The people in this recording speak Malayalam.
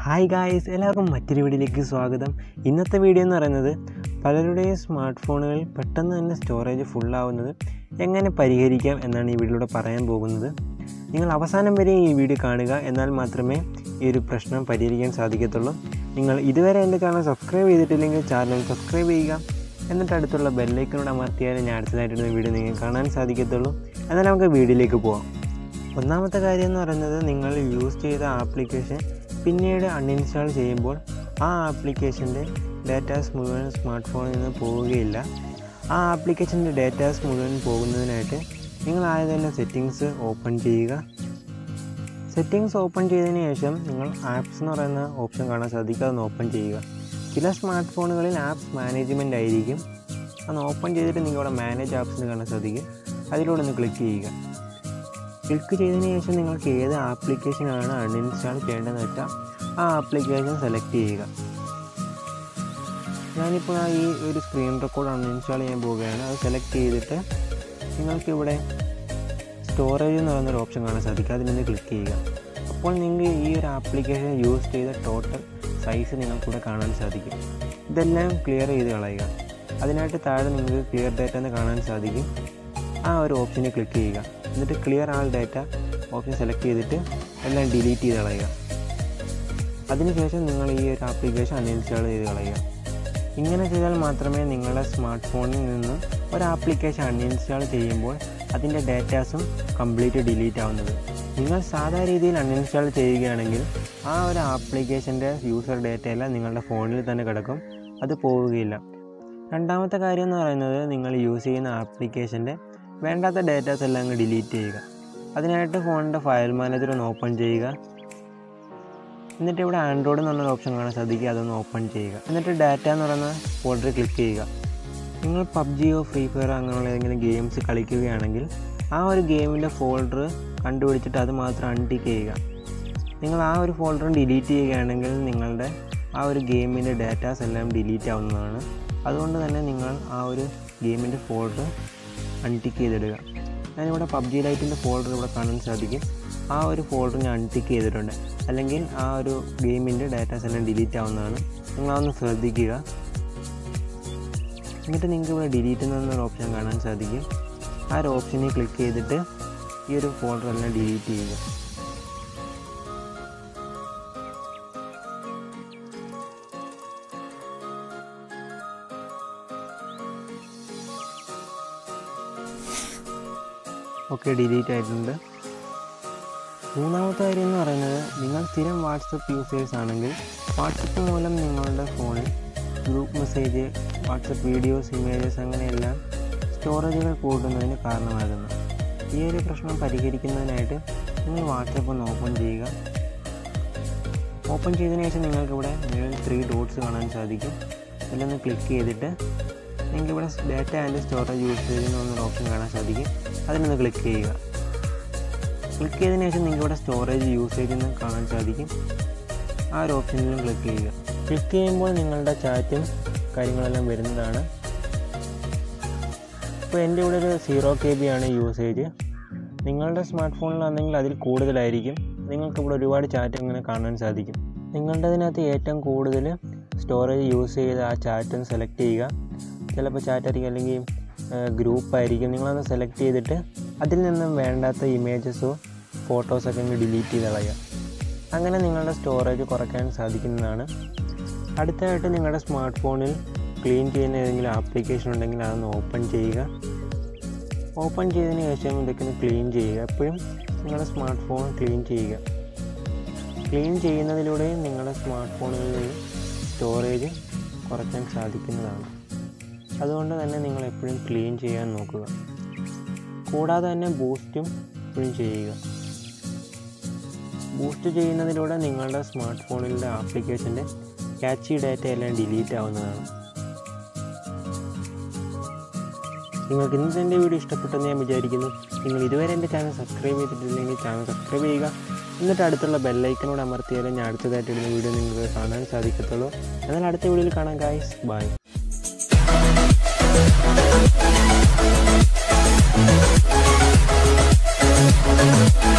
ഹായ് ഗായ്സ് എല്ലാവർക്കും മറ്റൊരു വീഡിയോയിലേക്ക് സ്വാഗതം ഇന്നത്തെ വീഡിയോ എന്ന് പറയുന്നത് പലരുടെയും സ്മാർട്ട് ഫോണുകളിൽ പെട്ടെന്ന് തന്നെ സ്റ്റോറേജ് ഫുള്ളാവുന്നത് എങ്ങനെ പരിഹരിക്കാം എന്നാണ് ഈ വീഡിയോയിലൂടെ പറയാൻ പോകുന്നത് നിങ്ങൾ അവസാനം വരെ ഈ വീഡിയോ കാണുക എന്നാൽ മാത്രമേ ഈ ഒരു പ്രശ്നം പരിഹരിക്കാൻ സാധിക്കത്തുള്ളൂ നിങ്ങൾ ഇതുവരെ എൻ്റെ ചാനൽ സബ്സ്ക്രൈബ് ചെയ്തിട്ടില്ലെങ്കിൽ ചാനൽ സബ്സ്ക്രൈബ് ചെയ്യുക എന്നിട്ട് അടുത്തുള്ള ബെല്ലൈക്കനോട് അമർത്തിയാൽ ഞാൻ അടുത്തതായിട്ടിരുന്ന വീഡിയോ നിങ്ങൾക്ക് കാണാൻ സാധിക്കത്തുള്ളൂ എന്നാൽ നമുക്ക് വീഡിയോയിലേക്ക് പോവാം ഒന്നാമത്തെ കാര്യം എന്ന് പറയുന്നത് നിങ്ങൾ യൂസ് ചെയ്ത ആപ്ലിക്കേഷൻ പിന്നീട് അൺഇൻസ്റ്റാൾ ചെയ്യുമ്പോൾ ആ ആപ്ലിക്കേഷൻ്റെ ഡാറ്റാസ് മുഴുവൻ സ്മാർട്ട് ഫോണിൽ നിന്ന് പോവുകയില്ല ആ ആപ്ലിക്കേഷൻ്റെ ഡാറ്റാസ് മുഴുവൻ പോകുന്നതിനായിട്ട് നിങ്ങൾ ആദ്യം തന്നെ സെറ്റിങ്സ് ഓപ്പൺ ചെയ്യുക സെറ്റിങ്സ് ഓപ്പൺ ചെയ്തതിന് ശേഷം നിങ്ങൾ ആപ്സ് എന്ന് പറയുന്ന ഓപ്ഷൻ കാണാൻ സാധിക്കും അതൊന്ന് ഓപ്പൺ ചെയ്യുക ചില സ്മാർട്ട് ഫോണുകളിൽ ആപ്സ് മാനേജ്മെൻ്റ് ആയിരിക്കും അതൊന്ന് ഓപ്പൺ ചെയ്തിട്ട് നിങ്ങൾ ഇവിടെ മാനേജ് ആപ്സ് കാണാൻ സാധിക്കും അതിലൂടെ ഒന്ന് ക്ലിക്ക് ചെയ്യുക ക്ലിക്ക് ചെയ്തതിന് ശേഷം നിങ്ങൾക്ക് ഏത് ആപ്ലിക്കേഷനാണ് അൺഇൻസ്റ്റാൾ ചെയ്യേണ്ടതെന്ന് വെച്ചാൽ ആ ആപ്ലിക്കേഷൻ സെലക്ട് ചെയ്യുക ഞാനിപ്പോൾ ആ ഈ ഒരു സ്ക്രീൻ റെക്കോർഡ് അൺഇൻസ്റ്റാൾ ചെയ്യാൻ പോവുകയാണ് അത് സെലക്ട് ചെയ്തിട്ട് നിങ്ങൾക്കിവിടെ സ്റ്റോറേജ് എന്ന് പറയുന്നൊരു ഓപ്ഷൻ കാണാൻ സാധിക്കും അതിലൊന്ന് ക്ലിക്ക് ചെയ്യുക അപ്പോൾ നിങ്ങൾക്ക് ഈ ഒരു ആപ്ലിക്കേഷൻ യൂസ് ചെയ്ത ടോട്ടൽ സൈസ് നിങ്ങൾക്കിവിടെ കാണാൻ സാധിക്കും ഇതെല്ലാം ക്ലിയർ ചെയ്ത് കളയുക അതിനായിട്ട് താഴെ നിങ്ങൾക്ക് ക്ലിയർ ഡാറ്റ എന്ന് കാണാൻ സാധിക്കും ആ ഒരു ഓപ്ഷനിൽ ക്ലിക്ക് ചെയ്യുക എന്നിട്ട് clear all data option select ചെയ്തിട്ട് എല്ലാം ഡിലീറ്റ് ചെയ്ത് കളയുക അതിനുശേഷം നിങ്ങൾ ഈ ഒരു ആപ്ലിക്കേഷൻ അൺഇൻസ്റ്റാൾ ചെയ്ത് കളയുക ഇങ്ങനെ ചെയ്താൽ മാത്രമേ നിങ്ങളുടെ സ്മാർട്ട് ഫോണിൽ നിന്ന് ഒരു ആപ്ലിക്കേഷൻ അൺഇൻസ്റ്റാൾ ചെയ്യുമ്പോൾ അതിൻ്റെ ഡാറ്റാസും കംപ്ലീറ്റ് ഡിലീറ്റ് ആവുന്നത് നിങ്ങൾ സാധാ രീതിയിൽ അൺഇൻസ്റ്റാൾ ചെയ്യുകയാണെങ്കിൽ ആ ഒരു ആപ്ലിക്കേഷൻ്റെ യൂസർ ഡാറ്റ എല്ലാം നിങ്ങളുടെ ഫോണിൽ തന്നെ കിടക്കും അത് പോവുകയില്ല രണ്ടാമത്തെ കാര്യം എന്ന് പറയുന്നത് നിങ്ങൾ യൂസ് ചെയ്യുന്ന ആപ്ലിക്കേഷൻ്റെ വേണ്ടാത്ത ഡാറ്റാസ് എല്ലാം അങ്ങ് ഡിലീറ്റ് ചെയ്യുക അതിനായിട്ട് ഫോണിൻ്റെ ഫയൽ മാനേജർ ഒന്ന് ഓപ്പൺ ചെയ്യുക എന്നിട്ട് ഇവിടെ ആൻഡ്രോയിഡ് എന്ന് പറഞ്ഞൊരു ഓപ്ഷൻ കാണാൻ സാധിക്കുക അതൊന്ന് ഓപ്പൺ ചെയ്യുക എന്നിട്ട് ഡാറ്റ എന്ന് പറയുന്ന ഫോൾഡർ ക്ലിക്ക് ചെയ്യുക നിങ്ങൾ പബ്ജിയോ ഫ്രീ ഫയർ അങ്ങനെയുള്ള ഏതെങ്കിലും ഗെയിംസ് കളിക്കുകയാണെങ്കിൽ ആ ഒരു ഗെയിമിൻ്റെ ഫോൾഡർ കണ്ടുപിടിച്ചിട്ട് അത് മാത്രം അൺടിക്ക് ചെയ്യുക നിങ്ങൾ ആ ഒരു ഫോൾഡർ ഡിലീറ്റ് ചെയ്യുകയാണെങ്കിൽ നിങ്ങളുടെ ആ ഒരു ഗെയിമിൻ്റെ ഡാറ്റാസ് എല്ലാം ഡിലീറ്റ് ആവുന്നതാണ് അതുകൊണ്ട് തന്നെ നിങ്ങൾ ആ ഒരു ഗെയിമിൻ്റെ ഫോൾഡർ അൺടിക്ക് ചെയ്തിടുക ഞാനിവിടെ പബ്ജി ലൈറ്റിൻ്റെ ഫോൾഡർ ഇവിടെ കാണാൻ സാധിക്കും ആ ഒരു ഫോൾഡർ ഞാൻ അൺടിക്ക് ചെയ്തിട്ടുണ്ട് അല്ലെങ്കിൽ ആ ഒരു ഗെയിമിൻ്റെ ഡാറ്റാസ് എല്ലാം ഡിലീറ്റ് ആവുന്നതാണ് നിങ്ങളതൊന്ന് ശ്രദ്ധിക്കുക എന്നിട്ട് നിങ്ങൾക്ക് ഇവിടെ ഡിലീറ്റ് എന്നൊരു ഓപ്ഷൻ കാണാൻ സാധിക്കും ആ ഒരു ഓപ്ഷനിൽ ക്ലിക്ക് ചെയ്തിട്ട് ഈ ഒരു ഫോൾഡർ എല്ലാം ഡിലീറ്റ് ചെയ്യുക ഓക്കെ ഡിലീറ്റ് ആയിട്ടുണ്ട് മൂന്നാമത്തെ കാര്യം എന്ന് പറയുന്നത് നിങ്ങൾ സ്ഥിരം വാട്സപ്പ് യൂസേഴ്സ് ആണെങ്കിൽ വാട്സപ്പ് മൂലം നിങ്ങളുടെ ഫോണിൽ group message WhatsApp videos images അങ്ങനെയെല്ലാം സ്റ്റോറേജുകൾ കൂടുന്നതിന് കാരണമാകുന്നു ഈ ഒരു പ്രശ്നം പരിഹരിക്കുന്നതിനായിട്ട് നിങ്ങൾ വാട്സപ്പ് ഒന്ന് ഓപ്പൺ ചെയ്യുക ഓപ്പൺ ചെയ്തതിന് ശേഷം നിങ്ങൾക്കിവിടെ മുകളിൽ ത്രീ ഡോട്ട്സ് കാണാൻ സാധിക്കും അതിലൊന്ന് ക്ലിക്ക് ചെയ്തിട്ട് നിങ്ങൾക്ക് ഇവിടെ ഡാറ്റ ആൻഡ് സ്റ്റോറേജ് യൂസേജ് എന്നൊരു ഓപ്ഷൻ കാണാൻ സാധിക്കും അതിലൊന്ന് ക്ലിക്ക് ചെയ്യുക ക്ലിക്ക് ചെയ്തതിന് ശേഷം നിങ്ങൾക്ക് ഇവിടെ സ്റ്റോറേജ് യൂസേജ് എന്ന് കാണാൻ സാധിക്കും ആ ഒരു ഓപ്ഷനിലും ക്ലിക്ക് ചെയ്യുക ക്ലിക്ക് ചെയ്യുമ്പോൾ നിങ്ങളുടെ ചാറ്റും കാര്യങ്ങളെല്ലാം വരുന്നതാണ് ഇപ്പോൾ എൻ്റെ ഇവിടെ ഒരു സീറോ കെ ബി ആണ് യൂസേജ് നിങ്ങളുടെ സ്മാർട്ട് ഫോണിലാണെങ്കിൽ അതിൽ കൂടുതലായിരിക്കും നിങ്ങൾക്ക് ഇവിടെ ഒരുപാട് ചാറ്റ് അങ്ങനെ കാണാൻ സാധിക്കും നിങ്ങളുടെ അതിനകത്ത് ഏറ്റവും കൂടുതൽ സ്റ്റോറേജ് യൂസ് ചെയ്ത് ആ ചാറ്റ് ഒന്ന് സെലക്ട് ചെയ്യുക ചിലപ്പോൾ ചാറ്റ് ആയിരിക്കും അല്ലെങ്കിൽ ഗ്രൂപ്പ് ആയിരിക്കും നിങ്ങളത് സെലക്ട് ചെയ്തിട്ട് അതിൽ നിന്നും വേണ്ടാത്ത ഇമേജസോ ഫോട്ടോസൊക്കെ അങ്ങ് ഡിലീറ്റ് ചെയ്ത് കളയുക അങ്ങനെ നിങ്ങളുടെ സ്റ്റോറേജ് കുറയ്ക്കാൻ സാധിക്കുന്നതാണ് അടുത്തതായിട്ട് നിങ്ങളുടെ സ്മാർട്ട് ഫോണിൽ ക്ലീൻ ചെയ്യുന്ന ഏതെങ്കിലും ആപ്ലിക്കേഷൻ ഉണ്ടെങ്കിൽ അതൊന്ന് ഓപ്പൺ ചെയ്യുക ഓപ്പൺ ചെയ്തതിന് ശേഷം ഇതൊക്കെ ഒന്ന് ക്ലീൻ ചെയ്യുക എപ്പോഴും നിങ്ങളുടെ സ്മാർട്ട് ഫോൺ ക്ലീൻ ചെയ്യുക ക്ലീൻ ചെയ്യുന്നതിലൂടെ നിങ്ങളുടെ സ്മാർട്ട് ഫോണുകളിൽ സ്റ്റോറേജ് കുറയ്ക്കാൻ സാധിക്കുന്നതാണ് അതുകൊണ്ട് തന്നെ നിങ്ങൾ എപ്പോഴും ക്ലീൻ ചെയ്യാൻ നോക്കുക കൂടാതെ തന്നെ ബൂസ്റ്റും എപ്പോഴും ചെയ്യുക ബൂസ്റ്റ് ചെയ്യുന്നതിലൂടെ നിങ്ങളുടെ സ്മാർട്ട് ഫോണിലെ ആപ്ലിക്കേഷൻ്റെ ക്യാച്ചി ഡാറ്റ എല്ലാം ഡിലീറ്റ് ആവുന്നതാണ് നിങ്ങൾക്ക് ഇന്നത്തെ എൻ്റെ വീഡിയോ ഇഷ്ടപ്പെട്ടെന്ന് ഞാൻ വിചാരിക്കുന്നു നിങ്ങൾ ഇതുവരെ എൻ്റെ ചാനൽ സബ്സ്ക്രൈബ് ചെയ്തിട്ടില്ലെങ്കിൽ ചാനൽ സബ്സ്ക്രൈബ് ചെയ്യുക എന്നിട്ട് അടുത്തുള്ള ബെല്ലൈക്കനോട് അമർത്തിയാലേ ഞാൻ അടുത്തതായിട്ട് ഇടുന്ന വീഡിയോ നിങ്ങൾക്ക് കാണാൻ സാധിക്കത്തുള്ളൂ എന്നാൽ അടുത്ത വീഡിയോയിൽ കാണാം ഗായ്സ് ബൈ Thank you.